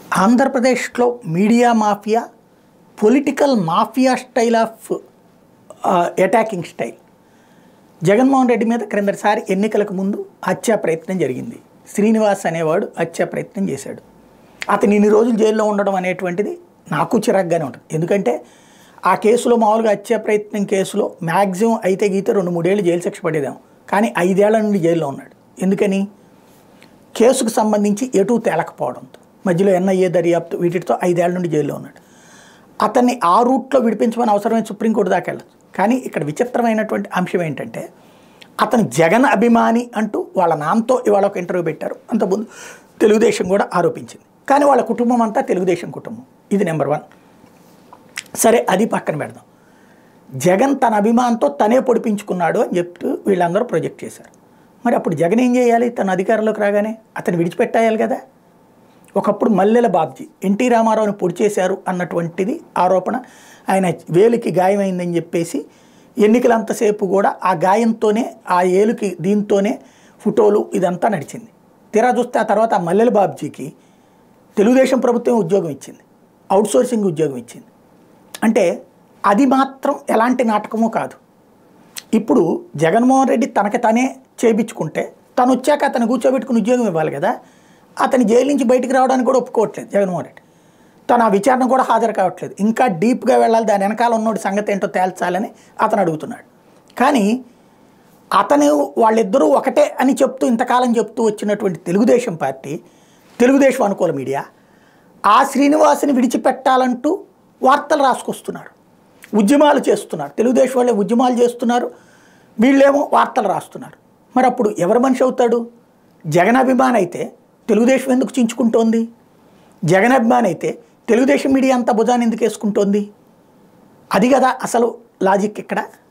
ఆంధ్రప్రదేశ్లో media mafia political mafia style of attacking style Jaganmohan Reddy మీద క్రిందటిసారి ఎన్నికలకు ముందు హత్యా ప్రయత్నం జరిగింది శ్రీనివాస్ అనేవాడు హత్యా ప్రయత్నం చేశాడు అతను ఇన్ని రోజులు జైల్లో ఉండడం అనేటువంటిది నాకు చిరాగ్గానే ఉంటుంది ఎందుకంటే ఆ కేసులో మామూలుగా హత్యా ప్రయత్నం కేసులో మ్యాక్సిమం అయితే గీతే రెండు మూడేళ్ళు జైలు శిక్ష పడేదాం కానీ ఐదేళ్ల నుండి జైల్లో ఉన్నాడు ఎందుకని కేసుకు సంబంధించి ఎటు తేలకపోవడంతో మధ్యలో ఎన్ఐఏ దర్యాప్తు వీటితో ఐదేళ్ల నుండి జైల్లో ఉన్నాడు అతన్ని ఆ రూట్లో విడిపించమని అవసరమైన సుప్రీంకోర్టు దాకా వెళ్ళచ్చు కానీ ఇక్కడ విచిత్రమైనటువంటి అంశం ఏంటంటే అతను జగన్ అభిమాని అంటూ వాళ్ళ నాన్నతో ఇవాళ ఒక ఇంటర్వ్యూ పెట్టారు అంతకుముందు తెలుగుదేశం కూడా ఆరోపించింది కానీ వాళ్ళ కుటుంబం అంతా తెలుగుదేశం కుటుంబం ఇది నెంబర్ వన్ సరే అది పక్కన పెడదాం జగన్ తన అభిమానంతో తనే పొడిపించుకున్నాడు అని చెప్తూ వీళ్ళందరూ ప్రొజెక్ట్ చేశారు మరి అప్పుడు జగన్ ఏం చేయాలి తన అధికారంలోకి రాగానే అతను విడిచిపెట్టాలి కదా ఒకప్పుడు మల్లెల బాబ్జీ ఎన్టీ రామారావుని పొడి చేశారు అన్నటువంటిది ఆరోపణ ఆయన వేలికి గాయమైందని చెప్పేసి ఎన్నికలంతసేపు కూడా ఆ గాయంతోనే ఆ ఏలుకి దీంతోనే ఫోటోలు ఇదంతా నడిచింది తీరా చూస్తే ఆ తర్వాత ఆ మల్లెల బాబ్జీకి తెలుగుదేశం ప్రభుత్వం ఉద్యోగం ఇచ్చింది అవుట్సోర్సింగ్ ఉద్యోగం ఇచ్చింది అంటే అది మాత్రం ఎలాంటి నాటకమూ కాదు ఇప్పుడు జగన్మోహన్ రెడ్డి తనకి తనే చేయించుకుంటే తను వచ్చాక అతను కూర్చోబెట్టుకుని ఉద్యోగం ఇవ్వాలి కదా అతని జైలు నుంచి బయటికి రావడానికి కూడా ఒప్పుకోవట్లేదు జగన్మోహన్ రెడ్డి తను ఆ విచారణ కూడా హాజరు కావట్లేదు ఇంకా డీప్గా వెళ్ళాలి దాని వెనకాల ఉన్నోడి సంగతి ఏంటో తేల్చాలని అతను అడుగుతున్నాడు కానీ అతను వాళ్ళిద్దరూ ఒకటే అని చెప్తూ ఇంతకాలం చెప్తూ వచ్చినటువంటి తెలుగుదేశం పార్టీ తెలుగుదేశం అనుకూల మీడియా ఆ శ్రీనివాసుని విడిచిపెట్టాలంటూ వార్తలు రాసుకొస్తున్నారు ఉద్యమాలు చేస్తున్నారు తెలుగుదేశం వాళ్ళే ఉద్యమాలు చేస్తున్నారు వీళ్ళేమో వార్తలు రాస్తున్నారు మరి అప్పుడు ఎవరి మనిషి అవుతాడు జగన్ అభిమాని అయితే తెలుగుదేశం ఎందుకు చించుకుంటోంది జగన్ అభిమాని అయితే తెలుగుదేశం మీడియా అంతా భుజాన్ని ఎందుకు వేసుకుంటోంది అది కదా అసలు లాజిక్ ఇక్కడ